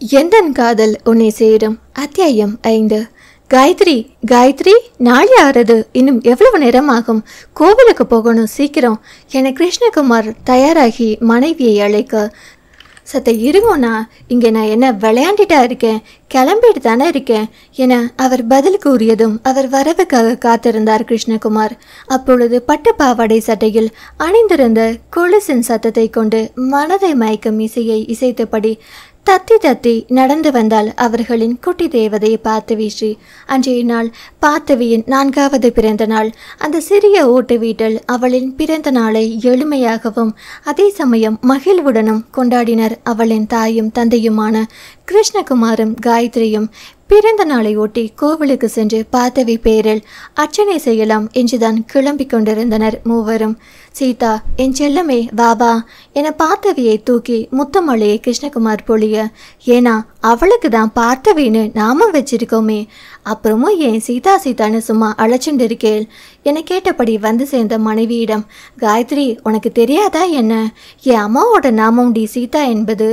எந்தன் காதல் உன்னை சேரும் அத்தியாயம் ஐந்து காயத்ரி காயத்ரி நாளை ஆறது இன்னும் எவ்வளவு நேரம் ஆகும் கோவிலுக்கு போகணும் சீக்கிரம் என கிருஷ்ணகுமார் தயாராகி மனைவியை அழைக்க சத்த இருங்கண்ணா இங்கே நான் என்ன விளையாண்டுட்டா இருக்கேன் கிளம்பிட்டு தானே இருக்கேன் என அவர் பதில் கூறியதும் அவர் வரவுக்காக காத்திருந்தார் கிருஷ்ணகுமார் அப்பொழுது பட்டு பாவாடை சட்டையில் அணிந்திருந்த கொலுசின் சத்தத்தை கொண்டு மனதை மயக்கும் இசையை இசைத்தபடி தத்தி தத்தி நடந்து வந்தால் அவர்களின் குட்டி தேவதையை பார்த்தவி ஸ்ரீ அன்றைய நாள் பார்த்தவியின் நான்காவது பிறந்த நாள் அந்த சிறிய ஓட்டு வீட்டில் அவளின் பிறந்த நாளை எளிமையாகவும் அதே சமயம் மகிழ்வுடனும் கொண்டாடினர் அவளின் தாயும் தந்தையுமான கிருஷ்ணகுமாரும் காயத்ரியும் பிறந்த நாளை ஒட்டி கோவிலுக்கு சென்று பார்த்தவி பேரில் அர்ச்சனை செய்யலாம் என்றுதான் கிளம்பிக் கொண்டிருந்தனர் மூவரும் சீதா என் செல்லமே வா வா என பார்த்தவியை தூக்கி முத்தமலையை கிருஷ்ணகுமார் பொழிய ஏன்னா அவளுக்கு தான் பார்த்தவின்னு நாமம் வச்சிருக்கோமே அப்புறமும் ஏன் சீதா சீதான்னு சும்மா அழைச்சுண்டு இருக்கேள் என கேட்டபடி வந்து சேர்ந்த மனைவியிடம் காயத்ரி உனக்கு தெரியாதா என்ன என் அம்மாவோட நாமம் டி சீதா என்பது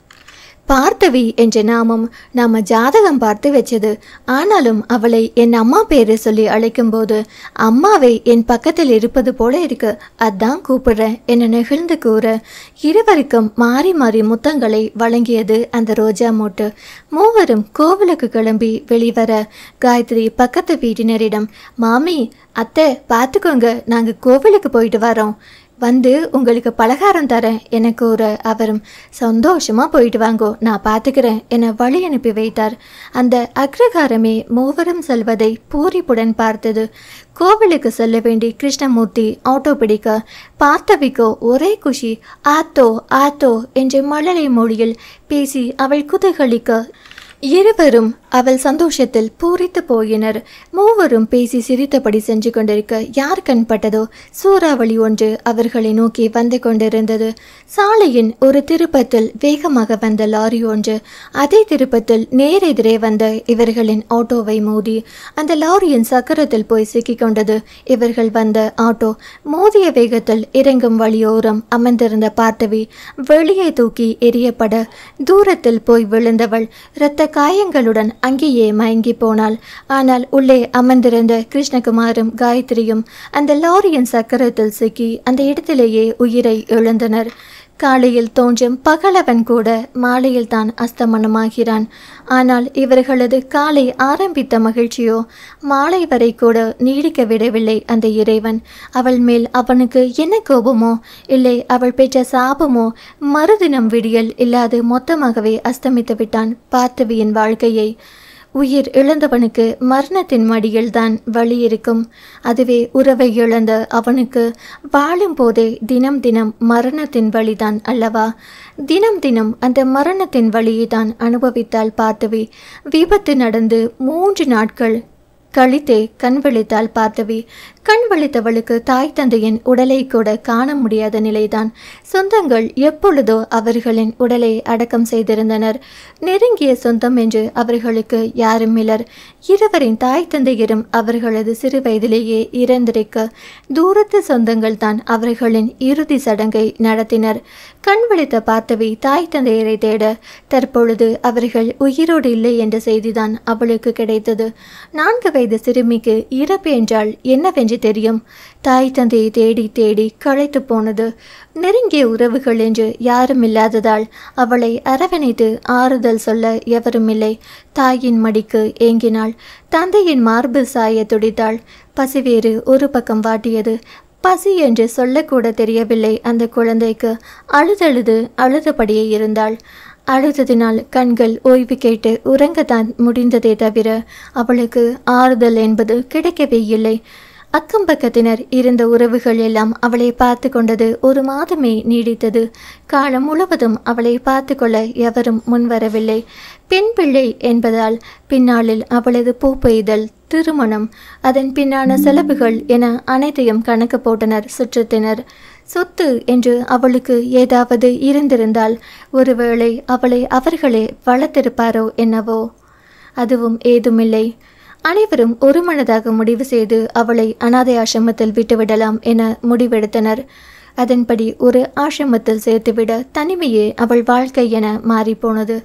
பார்த்தவி என்ற நாமம் நாம ஜாதகம் பார்த்து வச்சது ஆனாலும் அவளை என் அம்மா பேரு சொல்லி அழைக்கும்போது அம்மாவை என் பக்கத்தில் இருப்பது போல இருக்கு அதான் கூப்பிடுறேன் என நெகிழ்ந்து கூற இருவருக்கும் மாறி மாறி முத்தங்களை வழங்கியது அந்த ரோஜா மோட்டு மூவரும் கோவிலுக்கு கிளம்பி வெளிவர காயத்ரி பக்கத்து வீட்டினரிடம் மாமி அத்தை பார்த்துக்கோங்க நாங்கள் கோவிலுக்கு போயிட்டு வரோம் வந்து உங்களுக்கு பலகாரம் தரேன் என கூற அவரும் சந்தோஷமா போயிட்டு வாங்கோ நான் பார்த்துக்கிறேன் என வழி அனுப்பி வைத்தார் அந்த அக்ரகாரமே மூவரும் செல்வதை பூரிப்புடன் பார்த்தது கோவிலுக்கு செல்ல வேண்டி கிருஷ்ணமூர்த்தி ஆட்டோ பிடிக்க பார்த்தவிக்கோ ஒரே குஷி ஆத்தோ ஆத்தோ என்ற மழலை மொழியில் பேசி அவள் குதூகலிக்க இருவரும் அவள் சந்தோஷத்தில் பூரித்து போயினர் மூவரும் பேசி சிரித்தபடி சென்று கொண்டிருக்க யார் கண்பட்டதோ சூறாவளி ஒன்று அவர்களை நோக்கி வந்து கொண்டிருந்தது சாலையின் ஒரு திருப்பத்தில் வேகமாக வந்த லாரி ஒன்று அதே திருப்பத்தில் நேரெதிரே வந்த இவர்களின் ஆட்டோவை மோதி அந்த லாரியின் சக்கரத்தில் போய் சிக்கிக் கொண்டது இவர்கள் வந்த ஆட்டோ மோதிய வேகத்தில் இறங்கும் வழியோரம் அமர்ந்திருந்த பார்த்தவி வெளியே தூக்கி எரியப்பட தூரத்தில் போய் விழுந்தவள் இரத்த காயங்களுடன் அங்கேயே மயங்கி போனாள் ஆனால் உள்ளே அமர்ந்திருந்த கிருஷ்ணகுமாரும் காயத்ரியும் அந்த லாரியின் சக்கரத்தில் சிக்கி அந்த இடத்திலேயே உயிரை இழந்தனர் காலையில் தோன்றும் பகலவன் கூட மாலையில் தான் அஸ்தமனமாகிறான் ஆனால் இவர்களது காலை ஆரம்பித்த மகிழ்ச்சியோ மாலை வரை கூட நீடிக்க விடவில்லை அந்த இறைவன் அவள் மேல் அவனுக்கு என்ன கோபமோ இல்லை அவள் பெற்ற சாபமோ மறுதினம் விடியல் இல்லாது மொத்தமாகவே அஸ்தமித்து விட்டான் பார்த்தவியின் வாழ்க்கையை உயிர் இழந்தவனுக்கு மரணத்தின் மடியில்தான் வழி இருக்கும் அதுவே உறவை இழந்த அவனுக்கு வாழும் போதே தினம் தினம் மரணத்தின் வழிதான் அல்லவா தினம் தினம் அந்த மரணத்தின் வழியை தான் அனுபவித்தால் பார்த்தவி விபத்து நடந்து மூன்று நாட்கள் கழித்தே கண் விழித்தாள் பார்த்தவி கண் விழித்தவளுக்கு தாய் தந்தையின் உடலை கூட காண முடியாத நிலைதான் சொந்தங்கள் எப்பொழுதோ அவர்களின் உடலை அடக்கம் செய்திருந்தனர் நெருங்கிய சொந்தம் என்று அவர்களுக்கு யாரும் இலர் இருவரின் தாய் தந்தையரும் அவர்களது சிறு வயதிலேயே இறந்திருக்க தூரத்து சொந்தங்கள் தான் அவர்களின் இறுதி சடங்கை நடத்தினர் கண் விழித்த பார்த்தவி தாய் தந்தையரை தேட தற்பொழுது அவர்கள் உயிரோடு இல்லை என்ற செய்திதான் அவளுக்கு கிடைத்தது நான்கு வயது சிறுமிக்கு இறப்பு என்றால் என்னவென்று தெரியும் தாய் தந்தையை தேடி தேடி களைத்து போனது நெருங்கிய உறவுகள் என்று யாரும் இல்லாததால் அவளை அரவணைத்து ஆறுதல் சொல்ல எவரும் இல்லை தாயின் மடிக்கு ஏங்கினாள் தந்தையின் மார்பு சாய துடித்தாள் பசிவேறு ஒரு பக்கம் வாட்டியது பசி என்று சொல்லக்கூட தெரியவில்லை அந்த குழந்தைக்கு அழுதழுது அழுதபடியே இருந்தாள் அழுததினால் கண்கள் ஓய்வு கேட்டு உறங்கத்தான் முடிந்ததே தவிர அவளுக்கு ஆறுதல் என்பது கிடைக்கவே இல்லை அக்கம் பக்கத்தினர் இருந்த உறவுகள் எல்லாம் அவளை பார்த்து கொண்டது ஒரு மாதமே நீடித்தது காலம் முழுவதும் அவளை பார்த்து கொள்ள எவரும் முன்வரவில்லை பெண் பிள்ளை என்பதால் பின்னாளில் அவளது பூ பெய்தல் திருமணம் அதன் பின்னான செலவுகள் என அனைத்தையும் கணக்கு போட்டனர் சுற்றத்தினர் சொத்து என்று அவளுக்கு ஏதாவது இருந்திருந்தால் ஒருவேளை அவளை அவர்களே வளர்த்திருப்பாரோ என்னவோ அதுவும் ஏதுமில்லை அனைவரும் ஒருமனதாக முடிவு செய்து அவளை அனாதை ஆசிரமத்தில் விட்டுவிடலாம் என முடிவெடுத்தனர் அதன்படி ஒரு ஆசிரமத்தில் சேர்த்துவிட தனிமையே அவள் வாழ்க்கை என மாறிப்போனது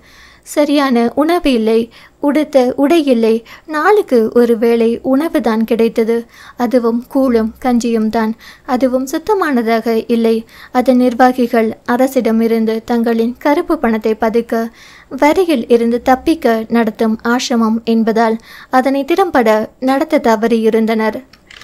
சரியான உணவு இல்லை உடுத்த உடை இல்லை நாளுக்கு ஒரு வேளை உணவு தான் கிடைத்தது அதுவும் கூழும் கஞ்சியும் தான் அதுவும் சுத்தமானதாக இல்லை அதன் நிர்வாகிகள் அரசிடமிருந்து தங்களின் கருப்பு பணத்தை பதுக்க வரியில் இருந்து தப்பிக்க நடத்தும் ஆசிரமம் என்பதால் அதனை திறம்பட நடத்த தவறியிருந்தனர்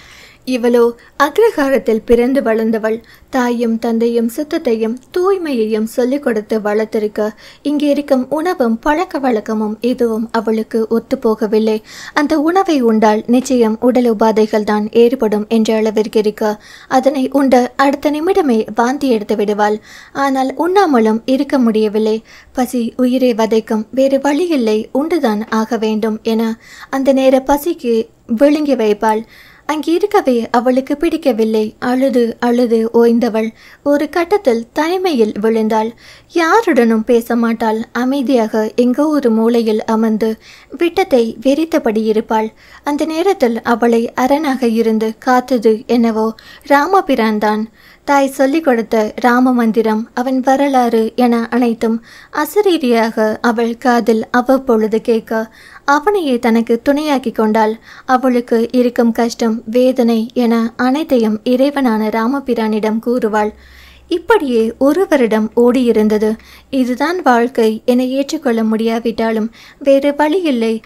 இவளோ அக்ரஹாரத்தில் பிறந்து வளர்ந்தவள் தாயும் தந்தையும் சுத்தத்தையும் தூய்மையையும் சொல்லிக் கொடுத்து வளர்த்திருக்க இங்கே இருக்கும் உணவும் பழக்க வழக்கமும் எதுவும் அவளுக்கு ஒத்துப்போகவில்லை அந்த உணவை உண்டால் நிச்சயம் உடல் உபாதைகள் தான் ஏற்படும் என்ற அளவிற்கு இருக்க அதனை உண்ட அடுத்த நிமிடமே வாந்தி எடுத்து விடுவாள் ஆனால் உண்ணாமலும் இருக்க முடியவில்லை பசி உயிரை வதைக்கும் வேறு வழியில்லை உண்டுதான் ஆக வேண்டும் என அந்த நேர பசிக்கு விழுங்கி வைப்பாள் அங்கே இருக்கவே அவளுக்கு பிடிக்கவில்லை அழுது அழுது ஓய்ந்தவள் ஒரு கட்டத்தில் தனிமையில் விழுந்தாள் யாருடனும் பேச மாட்டாள் அமைதியாக எங்கோ ஒரு மூலையில் அமர்ந்து விட்டத்தை வெறித்தபடி இருப்பாள் அந்த நேரத்தில் அவளை அரணாக இருந்து காத்தது என்னவோ ராமபிரான் தான் தாய் சொல்லிக் கொடுத்த ராம மந்திரம் அவன் வரலாறு என அனைத்தும் அசரீரியாக அவள் காதில் அவ்வப்பொழுது கேட்க அவனையே தனக்கு துணையாக்கி கொண்டாள் அவளுக்கு இருக்கும் கஷ்டம் வேதனை என அனைத்தையும் இறைவனான ராமபிரானிடம் கூறுவாள் இப்படியே ஒரு வருடம் ஓடியிருந்தது இதுதான் வாழ்க்கை என ஏற்றுக்கொள்ள முடியாவிட்டாலும் வேறு வழியில்லை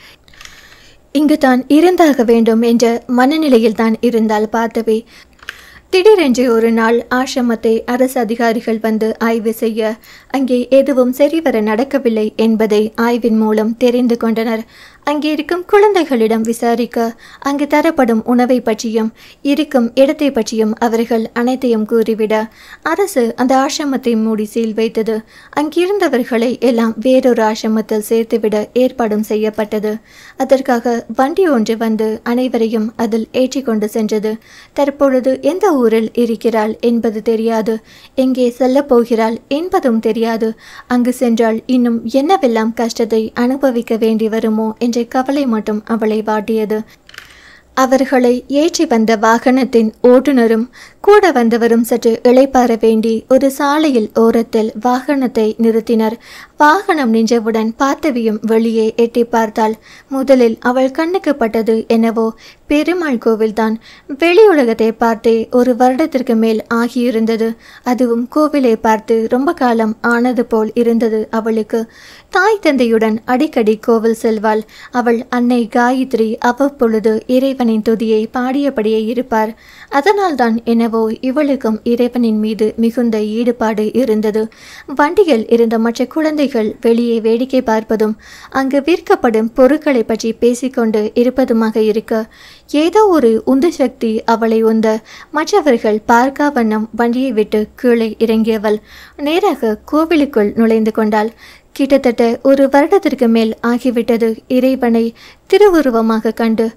இங்கு தான் இருந்தாக வேண்டும் என்ற மனநிலையில் தான் இருந்தால் பார்த்தவே திடீரென்று ஒரு நாள் ஆசிரமத்தை அரசு அதிகாரிகள் வந்து ஆய்வு செய்ய அங்கே எதுவும் சரிவர நடக்கவில்லை என்பதை ஆய்வின் மூலம் தெரிந்து கொண்டனர் அங்கே இருக்கும் குழந்தைகளிடம் விசாரிக்க அங்கு தரப்படும் உணவை பற்றியும் இருக்கும் இடத்தை பற்றியும் அவர்கள் அனைத்தையும் கூறிவிட அரசு அந்த ஆசிரமத்தை மூடி சீல் வைத்தது அங்கிருந்தவர்களை எல்லாம் வேறொரு ஆசிரமத்தில் சேர்த்துவிட ஏற்பாடும் செய்யப்பட்டது அதற்காக வண்டி ஒன்று வந்து அனைவரையும் அதில் ஏற்றிக்கொண்டு சென்றது தற்பொழுது எந்த ஊரில் இருக்கிறாள் என்பது தெரியாது எங்கே செல்லப் போகிறாள் என்பதும் தெரியாது அங்கு சென்றால் இன்னும் என்னவெல்லாம் கஷ்டத்தை அனுபவிக்க வேண்டி வருமோ என்ற கவலை மட்டும் அவளை வாட்டியது அவர்களை ஏற்றி வந்த வாகனத்தின் ஓட்டுநரும் கூட வந்தவரும் சற்று இளைப்பாற வேண்டி ஒரு சாலையில் ஓரத்தில் வாகனத்தை நிறுத்தினர் வாகனம் நின்றவுடன் பார்த்தவியும் வெளியே எட்டி பார்த்தாள் முதலில் அவள் கண்ணுக்கு பட்டது என்னவோ பெருமாள் கோவில்தான் வெளி உலகத்தை பார்த்தே ஒரு வருடத்திற்கு மேல் ஆகியிருந்தது அதுவும் கோவிலை பார்த்து ரொம்ப காலம் ஆனது போல் இருந்தது அவளுக்கு தாய் தந்தையுடன் அடிக்கடி கோவில் செல்வாள் அவள் அன்னை காயத்ரி அவ்வப்பொழுது இறைவனின் துதியை பாடியபடியே இருப்பார் அதனால்தான் என்னவோ இவளுக்கும் இறைவனின் மீது மிகுந்த ஈடுபாடு இருந்தது வண்டியில் இருந்த மற்ற குழந்தைகள் வெளியே வேடிக்கை பார்ப்பதும் அங்கு விற்கப்படும் பொருட்களை பற்றி பேசிக்கொண்டு இருப்பதுமாக இருக்க ஏதோ ஒரு உந்து சக்தி அவளை உந்த மற்றவர்கள் பார்க்கா வண்ணம் வண்டியை விட்டு கீழே இறங்கியவள் நேராக கோவிலுக்குள் நுழைந்து கொண்டாள் கிட்டத்தட்ட ஒரு வருடத்திற்கு மேல் ஆகிவிட்டது இறைவனை திருவுருவமாக கண்டு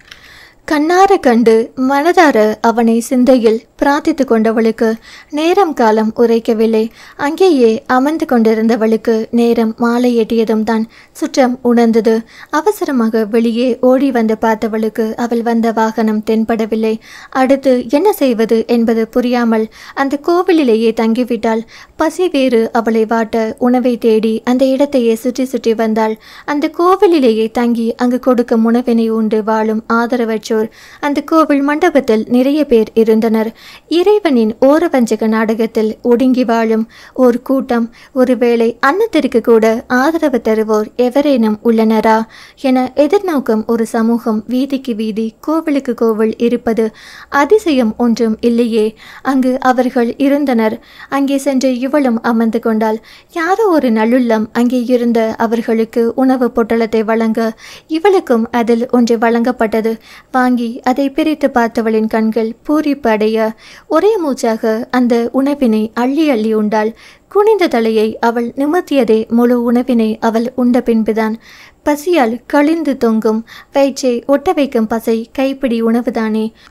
கண்ணார கண்டு மனதார அவனை சிந்தையில் பிரார்த்தித்து கொண்டவளுக்கு நேரம் காலம் உரைக்கவில்லை அங்கேயே அமர்ந்து கொண்டிருந்தவளுக்கு நேரம் மாலை எட்டியதும் தான் சுற்றம் உணர்ந்தது அவசரமாக வெளியே ஓடி வந்து பார்த்தவளுக்கு அவள் வந்த வாகனம் தென்படவில்லை அடுத்து என்ன செய்வது என்பது புரியாமல் அந்த கோவிலிலேயே தங்கிவிட்டாள் பசி வேறு அவளை வாட்ட உணவை தேடி அந்த இடத்தையே சுற்றி சுற்றி வந்தாள் அந்த கோவிலிலேயே தங்கி அங்கு கொடுக்கும் உணவினை உண்டு வாழும் ஆதரவற்றோர் அந்த கோவில் மண்டபத்தில் நிறைய பேர் இருந்தனர் இறைவனின் ஓரவஞ்சக நாடகத்தில் ஒடுங்கி வாழும் ஒரு கூட்டம் ஒருவேளை அன்னத்திற்கு கூட ஆதரவு தருவோர் எவரேனும் உள்ளனரா என எதிர்நோக்கும் ஒரு சமூகம் வீதிக்கு வீதி கோவிலுக்கு கோவில் இருப்பது அதிசயம் ஒன்றும் இல்லையே அங்கு அவர்கள் இருந்தனர் அங்கே சென்று இவளும் அமர்ந்து கொண்டாள் யாரோ ஒரு நல்லுள்ளம் அங்கே இருந்த அவர்களுக்கு உணவு பொட்டலத்தை வழங்க இவளுக்கும் அதில் ஒன்று வழங்கப்பட்டது வாங்கி அதை பிரித்து பார்த்தவளின் கண்கள் பூரிப்பு அடைய ஒரே மூச்சாக அந்த உணவினை அள்ளி அள்ளி உண்டாள் குனிந்த தலையை அவள் நிமிர்த்தியதே முழு உணவினை அவள் உண்ட பின்புதான் பசியால் கழிந்து தொங்கும் வயிற்றை ஒட்ட வைக்கும் பசை கைப்பிடி உணவுதானே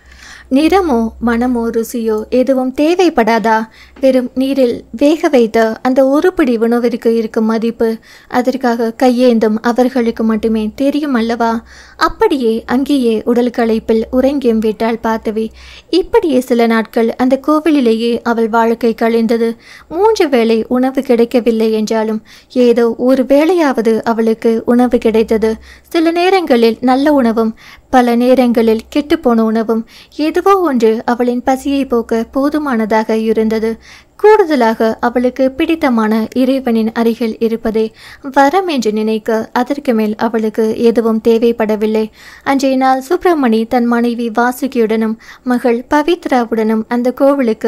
நிறமோ மனமோ ருசியோ எதுவும் தேவைப்படாதா வெறும் நீரில் வேக வைத்த அந்த ஒருபடி உணவிற்கு இருக்கும் மதிப்பு அதற்காக கையேந்தும் அவர்களுக்கு மட்டுமே தெரியும் அல்லவா அப்படியே அங்கேயே உடல் களைப்பில் உறங்கியும் விட்டாள் பார்த்தவி இப்படியே சில நாட்கள் அந்த கோவிலிலேயே அவள் வாழ்க்கை கழிந்தது மூன்று வேளை உணவு கிடைக்கவில்லை என்றாலும் ஏதோ ஒரு வேளையாவது அவளுக்கு உணவு கிடைத்தது சில நேரங்களில் நல்ல உணவும் பல நேரங்களில் கெட்டுப்போன உணவும் எதுவோ ஒன்று அவளின் பசியை போக்க போதுமானதாக இருந்தது கூடுதலாக அவளுக்கு பிடித்தமான இறைவனின் அருகில் இருப்பதே வரம் என்று நினைக்க அதற்கு மேல் அவளுக்கு எதுவும் தேவைப்படவில்லை அன்றைய நாள் சுப்பிரமணி தன் மனைவி வாசுகியுடனும் மகள் பவித்ராவுடனும் அந்த கோவிலுக்கு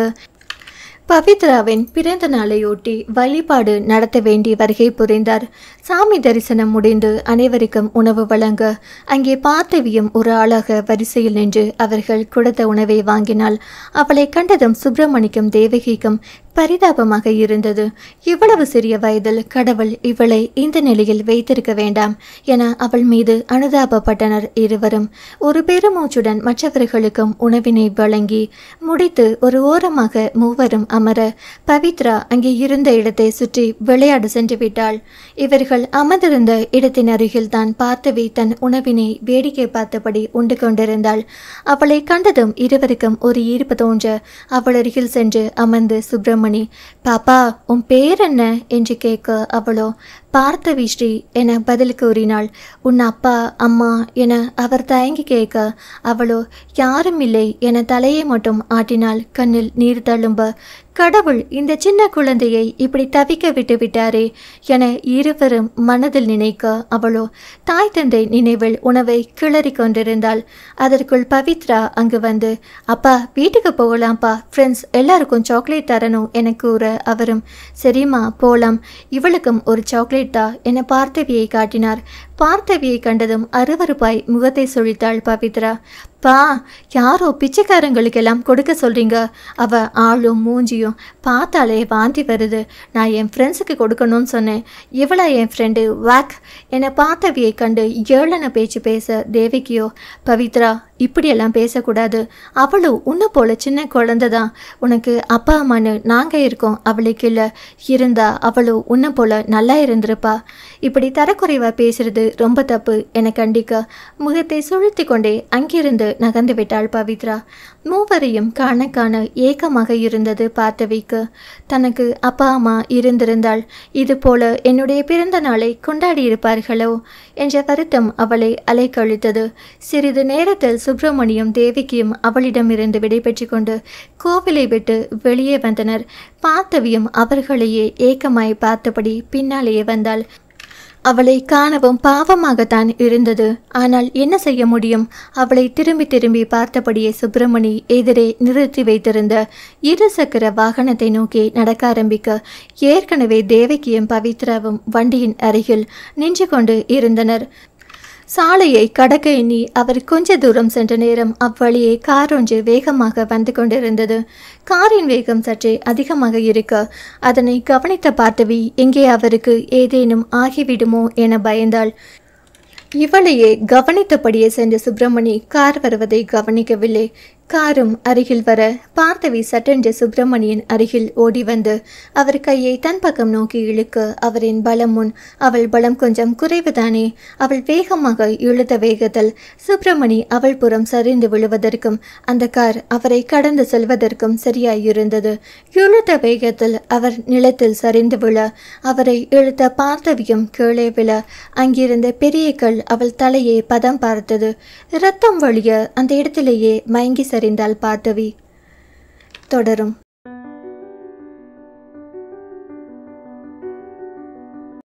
பவித்ராவின் பிறந்த நாளையொட்டி வழிபாடு நடத்த வேண்டி வருகை புரிந்தார் சாமி தரிசனம் முடிந்து அனைவருக்கும் உணவு வழங்க அங்கே பார்த்தவியும் ஒரு ஆளாக வரிசையில் நின்று அவர்கள் கொடுத்த உணவை வாங்கினாள் அவளை கண்டதும் சுப்பிரமணிக்கும் தேவகிக்கும் பரிதாபமாக இருந்தது இவ்வளவு சிறிய வயதில் கடவுள் இவளை இந்த நிலையில் வைத்திருக்க வேண்டாம் என அவள் மீது அனுதாபப்பட்டனர் இருவரும் ஒரு பெருமூச்சுடன் மற்றவர்களுக்கும் உணவினை வழங்கி முடித்து ஒரு ஓரமாக மூவரும் அமர பவித்ரா அங்கே இருந்த இடத்தை சுற்றி விளையாட சென்று விட்டாள் இவர்கள் அமர்ந்திருந்த இடத்தின் அருகில் தான் பார்த்தவி தன் உணவினை வேடிக்கை பார்த்தபடி உண்டு கொண்டிருந்தாள் அவளை கண்டதும் இருவருக்கும் ஒரு ஈர்ப்பு தோன்ற அவள் அருகில் சென்று அமர்ந்து சுப்பிரமணி பாப்பா உன் பேர் என்ன என்று கேட்க அவளோ பார்த்தவி ஸ்ரீ என பதில் கூறினாள் உன் அப்பா அம்மா என அவர் தயங்கி கேட்க அவளோ யாரும் இல்லை என தலையை மட்டும் ஆட்டினாள் கண்ணில் நீர் தழும்ப கடவுள் இந்த சின்ன குழந்தையை இப்படி தவிக்க விட்டு விட்டாரே என இருவரும் மனதில் நினைக்க அவளோ தாய் தந்தை நினைவில் உணவை கிளறி கொண்டிருந்தாள் அதற்குள் பவித்ரா அங்கு வந்து அப்பா வீட்டுக்கு போகலாம்ப்பா ஃப்ரெண்ட்ஸ் எல்லாருக்கும் சாக்லேட் தரணும் என கூற அவரும் சரிம்மா போலாம் இவளுக்கும் ஒரு சாக்லேட் தா என பார்த்தவியை காட்டினார் பார்த்தவியை கண்டதும் அருவருப்பாய் முகத்தை சுழித்தாள் பவித்ரா பா யாரோ பிச்சைக்காரங்களுக்கெல்லாம் கொடுக்க சொல்றீங்க அவ ஆளும் மூஞ்சியும் பார்த்தாலே வாந்தி வருது நான் என் ஃப்ரெண்ட்ஸுக்கு கொடுக்கணும்னு சொன்னேன் இவளா என் ஃப்ரெண்டு வாக் என்னை பார்த்தவியை கண்டு ஏளன பேச்சு பேச தேவிக்கியோ பவித்ரா இப்படியெல்லாம் பேசக்கூடாது அவளும் உன்னை போல சின்ன குழந்தை தான் உனக்கு அப்பா அம்மான்னு நாங்கள் இருக்கோம் அவளுக்கு இல்லை இருந்தா அவளும் உன்னை போல நல்லா இருந்திருப்பா இப்படி தரக்குறைவா பேசுறது ரொம்ப தப்பு என கண்டிக்க முகத்தை சுழித்து கொண்டே அங்கிருந்து நகர்ந்து விட்டாள் பவித்ரா மூவரையும் காண காண ஏக்கமாக இருந்தது பார்த்தவிக்கு தனக்கு அப்பா அம்மா இருந்திருந்தால் இது போல என்னுடைய பிறந்த நாளை கொண்டாடி இருப்பார்களோ என்ற வருத்தம் அவளை அலைக்கழித்தது சிறிது நேரத்தில் சுப்பிரமணியம் தேவிக்கியும் அவளிடமிருந்து விடைபெற்று கொண்டு கோவிலை விட்டு வெளியே வந்தனர் பார்த்தவியும் அவர்களையே ஏக்கமாய் பார்த்தபடி பின்னாலேயே வந்தாள் அவளை காணவும் பாவமாகத்தான் இருந்தது ஆனால் என்ன செய்ய முடியும் அவளை திரும்பி திரும்பி பார்த்தபடியே சுப்பிரமணி எதிரே நிறுத்தி வைத்திருந்த இருசக்கர வாகனத்தை நோக்கி நடக்க ஆரம்பிக்க ஏற்கனவே தேவகியும் பவித்ராவும் வண்டியின் அருகில் நின்று கொண்டு இருந்தனர் சாலையை கடக்க எண்ணி அவர் கொஞ்ச தூரம் சென்ற நேரம் அவ்வழியே கார் ஒன்று வேகமாக வந்து கொண்டிருந்தது காரின் வேகம் சற்றே அதிகமாக இருக்க அதனை கவனித்த பார்த்தவி எங்கே அவருக்கு ஏதேனும் ஆகிவிடுமோ என பயந்தாள் இவளையே கவனித்தபடியே சென்ற சுப்பிரமணி கார் வருவதை கவனிக்கவில்லை காரும் அருகில் வர பார்த்தவி சட்டென்று சுப்பிரமணியன் அருகில் ஓடி வந்து அவர் கையை தன் பக்கம் நோக்கி இழுக்க அவரின் பலம் முன் அவள் பலம் கொஞ்சம் குறைவுதானே அவள் வேகமாக இழுத்த வேகத்தில் சுப்பிரமணி அவள் புறம் சரிந்து விழுவதற்கும் அந்த கார் அவரை கடந்து செல்வதற்கும் சரியாயிருந்தது இழுத்த வேகத்தில் அவர் நிலத்தில் சரிந்து விழ அவரை இழுத்த பார்த்தவியும் கீழே விழ அங்கிருந்த பெரிய கல் அவள் தலையை பதம் பார்த்தது இரத்தம் வழிய அந்த இடத்திலேயே மயங்கி சரிந்தாள் பார்த்தவி தொடரும்